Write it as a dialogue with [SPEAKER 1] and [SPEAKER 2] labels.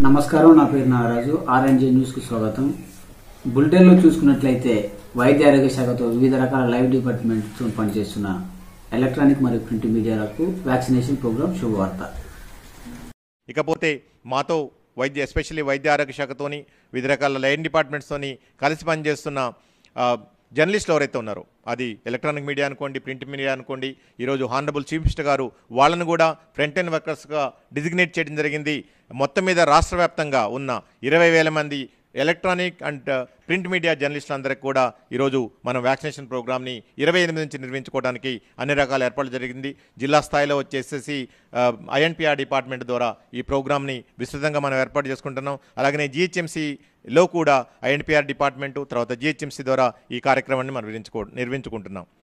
[SPEAKER 1] నమస్కారం నా పేరు నాగరాజు ఆర్ఎన్జే న్యూస్ కు స్వాగతం బులెటిన్ లో చూసుకున్నట్లయితే వైద్య ఆరోగ్య శాఖతో వివిధ రకాల లైవ్ డిపార్ట్మెంట్ తో పనిచేస్తున్న ఎలక్ట్రానిక్ మరియు ప్రింట్ మీడియాలకు వ్యాక్సినేషన్ ప్రోగ్రాం శుభవార్త
[SPEAKER 2] ఇకపోతే మాతో వైద్య ఎస్పెషల్లీ వైద్య ఆరోగ్య శాఖతోని వివిధ రకాల లైన్ డిపార్ట్మెంట్స్తోని కలిసి పనిచేస్తున్న ఆ, జర్నలిస్టులు ఎవరైతే ఉన్నారో అది ఎలక్ట్రానిక్ మీడియా అనుకోండి ప్రింట్ మీడియా అనుకోండి ఈరోజు హానరబుల్ చీఫ్ మినిస్టర్ గారు వాళ్ళను కూడా ఫ్రంట్ ఎండ్ వర్కర్స్గా డిజిగ్నేట్ చేయడం జరిగింది మొత్తం మీద రాష్ట్ర వ్యాప్తంగా ఉన్న ఇరవై వేల మంది ఎలక్ట్రానిక్ అండ్ ప్రింట్ మీడియా జర్నలిస్టులందరికీ కూడా ఈరోజు మనం వ్యాక్సినేషన్ ప్రోగ్రామ్ని ఇరవై ఎనిమిది నుంచి నిర్వహించుకోవడానికి అన్ని రకాల ఏర్పాట్లు జరిగింది జిల్లా స్థాయిలో వచ్చేసేసి ఐఎన్పిఆర్ డిపార్ట్మెంట్ ద్వారా ఈ ప్రోగ్రామ్ని విస్తృతంగా మనం ఏర్పాటు చేసుకుంటున్నాం అలాగనే జిహెచ్ఎంసీలో కూడా ఐఎన్పిఆర్ డిపార్ట్మెంటు తర్వాత జిహెచ్ఎంసీ ద్వారా ఈ కార్యక్రమాన్ని మనం నిర్వహించుకో నిర్వహించుకుంటున్నాం